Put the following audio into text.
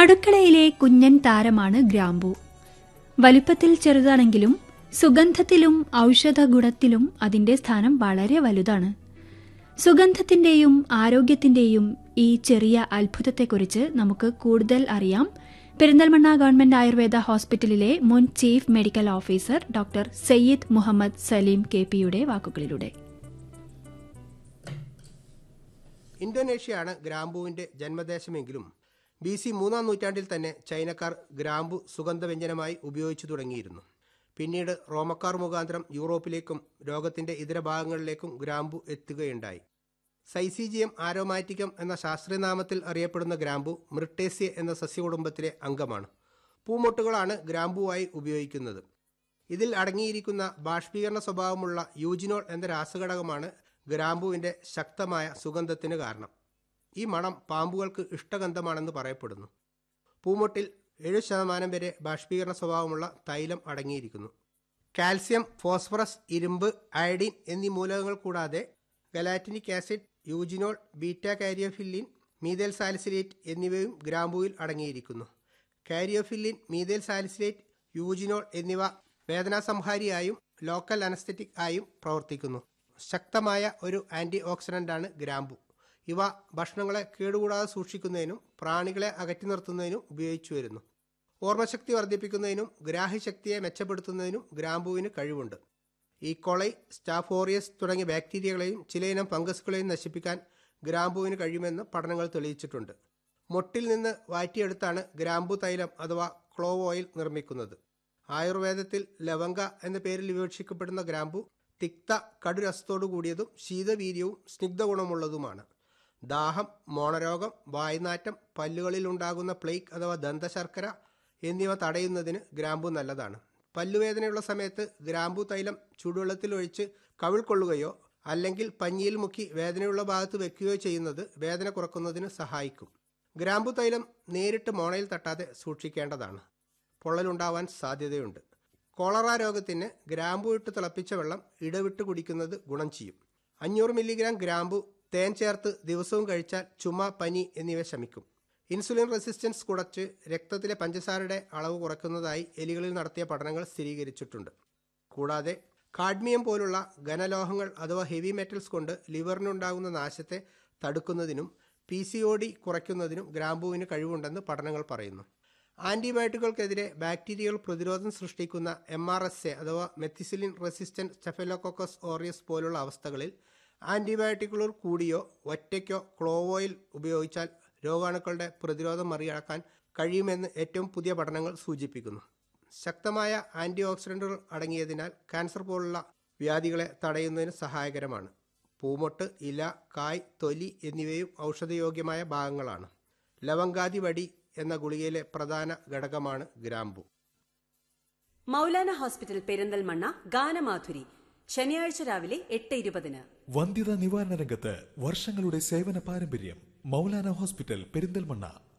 അടുക്കളയിലെ കുഞ്ഞൻ താരമാണ് ഗ്രാമ്പൂ വലുപ്പത്തിൽ ചെറുതാണെങ്കിലും സുഗന്ധത്തിലും ഔഷധ ഗുണത്തിലും അതിന്റെ സ്ഥാനം വളരെ വലുതാണ് സുഗന്ധത്തിന്റെയും ആരോഗ്യത്തിന്റെയും ഈ ചെറിയ അത്ഭുതത്തെക്കുറിച്ച് നമുക്ക് കൂടുതൽ അറിയാം പെരിന്തൽമണ്ണ ഗവൺമെന്റ് ആയുർവേദ ഹോസ്പിറ്റലിലെ മുൻ chief medical officer doctor Syed Muhammad Saleem K പിയുടെ വാക്കുകളിലൂടെ ഇന്തോനേഷ്യയാണ് ഗ്രാമ്പൂവിന്റെ ജന്മദേശമെങ്കിലും ബി സി മൂന്നാം നൂറ്റാണ്ടിൽ തന്നെ ചൈനക്കാർ ഗ്രാമ്പു സുഗന്ധവ്യഞ്ജനമായി ഉപയോഗിച്ചു തുടങ്ങിയിരുന്നു പിന്നീട് റോമക്കാർ മുഖാന്തരം യൂറോപ്പിലേക്കും ലോകത്തിന്റെ ഇതര ഭാഗങ്ങളിലേക്കും ഗ്രാമ്പു എത്തുകയുണ്ടായി സൈസീജിയം ആരോമാറ്റിക്കം എന്ന ശാസ്ത്രീയനാമത്തിൽ അറിയപ്പെടുന്ന ഗ്രാമ്പു മൃട്ടേസ്യ എന്ന സസ്യകുടുംബത്തിലെ അംഗമാണ് പൂമൊട്ടുകളാണ് ഗ്രാമ്പുവായി ഉപയോഗിക്കുന്നത് ഇതിൽ അടങ്ങിയിരിക്കുന്ന ബാഷ്പീകരണ സ്വഭാവമുള്ള യൂജിനോൾ എന്ന രാസഘടകമാണ് ഗ്രാമ്പുവിന്റെ ശക്തമായ സുഗന്ധത്തിന് കാരണം ഈ മണം പാമ്പുകൾക്ക് ഇഷ്ടഗന്ധമാണെന്ന് പറയപ്പെടുന്നു പൂമൊട്ടിൽ ഏഴ് ശതമാനം വരെ ബാഷ്പീകരണ സ്വഭാവമുള്ള തൈലം അടങ്ങിയിരിക്കുന്നു കാൽസ്യം ഫോസ്ഫറസ് ഇരുമ്പ് അയഡിൻ എന്നീ മൂലകങ്ങൾ കൂടാതെ ഗലാറ്റിനിക് acid eugenol beta caryophyllene methyl salicylate എന്നിവയും ഗ്രാമ്പുവിൽ അടങ്ങിയിരിക്കുന്നു കാരിയോഫില്ലിൻ മീതേൽ സാലിസിലേറ്റ് യൂജിനോൾ എന്നിവ വേദനാസംഹാരിയായും ലോക്കൽ അനസ്തറ്റിക് ആയും പ്രവർത്തിക്കുന്നു ശക്തമായ ഒരു ആന്റി ഓക്സിഡന്റാണ് ഗ്രാമ്പു ഇവ ഭക്ഷണങ്ങളെ കേടുകൂടാതെ സൂക്ഷിക്കുന്നതിനും പ്രാണികളെ അകറ്റി നിർത്തുന്നതിനും ഉപയോഗിച്ചു വരുന്നു ഓർമ്മശക്തി വർദ്ധിപ്പിക്കുന്നതിനും ഗ്രാഹ്യശക്തിയെ മെച്ചപ്പെടുത്തുന്നതിനും ഗ്രാമ്പുവിന് കഴിവുണ്ട് ഈ കൊളൈ സ്റ്റാഫോറിയസ് തുടങ്ങിയ ബാക്ടീരിയകളെയും ചിലയിനം ഫംഗസുകളെയും നശിപ്പിക്കാൻ ഗ്രാമ്പുവിന് കഴിയുമെന്ന് പഠനങ്ങൾ തെളിയിച്ചിട്ടുണ്ട് മൊട്ടിൽ നിന്ന് വാറ്റിയെടുത്താണ് ഗ്രാമ്പു തൈലം അഥവാ ക്ലോവ് ഓയിൽ നിർമ്മിക്കുന്നത് ആയുർവേദത്തിൽ ലവങ്ക എന്ന പേരിൽ വിവക്ഷിക്കപ്പെടുന്ന ഗ്രാമ്പു തിക്ത കടുരസത്തോടു കൂടിയതും ശീതവീര്യവും സ്നിഗ്ധഗുണമുള്ളതുമാണ് ദാഹം മോണരോഗം വായുനാറ്റം പല്ലുകളിൽ ഉണ്ടാകുന്ന പ്ലേക്ക് അഥവാ ദന്തശർക്കര എന്നിവ തടയുന്നതിന് ഗ്രാമ്പു നല്ലതാണ് പല്ലുവേദനയുള്ള സമയത്ത് ഗ്രാമ്പു തൈലം ചൂടുവെള്ളത്തിൽ ഒഴിച്ച് കവിൾ കൊള്ളുകയോ അല്ലെങ്കിൽ പഞ്ഞിയിൽ മുക്കി വേദനയുള്ള ഭാഗത്ത് വെക്കുകയോ ചെയ്യുന്നത് വേദന കുറക്കുന്നതിന് സഹായിക്കും ഗ്രാമ്പു തൈലം നേരിട്ട് മോണയിൽ തട്ടാതെ സൂക്ഷിക്കേണ്ടതാണ് പൊള്ളലുണ്ടാവാൻ സാധ്യതയുണ്ട് കോളറ രോഗത്തിന് ഗ്രാമ്പു ഇട്ട് തിളപ്പിച്ച വെള്ളം ഇടവിട്ട് കുടിക്കുന്നത് ഗുണം ചെയ്യും അഞ്ഞൂറ് മില്ലിഗ്രാം ഗ്രാമ്പു തേൻ ചേർത്ത് ദിവസവും കഴിച്ചാൽ ചുമ പനി എന്നിവ ശമിക്കും ഇൻസുലിൻ റെസിസ്റ്റൻസ് കുറച്ച് രക്തത്തിലെ പഞ്ചസാരയുടെ അളവ് കുറയ്ക്കുന്നതായി എലികളിൽ നടത്തിയ പഠനങ്ങൾ സ്ഥിരീകരിച്ചിട്ടുണ്ട് കൂടാതെ കാഡ്മിയം പോലുള്ള ഘനലോഹങ്ങൾ അഥവാ ഹെവി മെറ്റൽസ് കൊണ്ട് ലിവറിനുണ്ടാകുന്ന നാശത്തെ തടുക്കുന്നതിനും പി സി ഒ ഡി കുറയ്ക്കുന്നതിനും ഗ്രാമ്പുവിന് കഴിവുണ്ടെന്ന് പഠനങ്ങൾ പറയുന്നു ആന്റിബയോട്ടിക്കുകൾക്കെതിരെ ബാക്ടീരിയകൾ പ്രതിരോധം സൃഷ്ടിക്കുന്ന എം ആർ എസ് എ അഥവാ മെത്തിസിലിൻ റെസിസ്റ്റന്റ് സ്റ്റെഫലോക്കോക്കസ് ഓറിയസ് പോലുള്ള അവസ്ഥകളിൽ ആന്റിബയോട്ടിക്കുകൾ കൂടിയോ ഒറ്റയ്ക്കോ ക്ലോവോയിൽ ഉപയോഗിച്ചാൽ രോഗാണുക്കളുടെ പ്രതിരോധം മറികടക്കാൻ കഴിയുമെന്ന് ഏറ്റവും പുതിയ പഠനങ്ങൾ സൂചിപ്പിക്കുന്നു ശക്തമായ ആന്റി ഓക്സിഡന്റുകൾ അടങ്ങിയതിനാൽ ക്യാൻസർ പോലുള്ള വ്യാധികളെ തടയുന്നതിന് സഹായകരമാണ് പൂമൊട്ട് ഇല കായ് തൊലി എന്നിവയും ഔഷധയോഗ്യമായ ഭാഗങ്ങളാണ് ലവങ്കാതി വടി എന്ന ഗുളികയിലെ പ്രധാന ഘടകമാണ് ഗ്രാമ്പു മൗലാന ഹോസ്പിറ്റൽ പെരിന്തൽമണ്ണ ഗാനമാധുരി ശനിയാഴ്ച രാവിലെ എട്ട് ഇരുപതിന് വന്ധ്യതാ നിവാരണ രംഗത്ത് വർഷങ്ങളുടെ സേവന പാരമ്പര്യം മൗലാന ഹോസ്പിറ്റൽ പെരിന്തൽമണ്ണ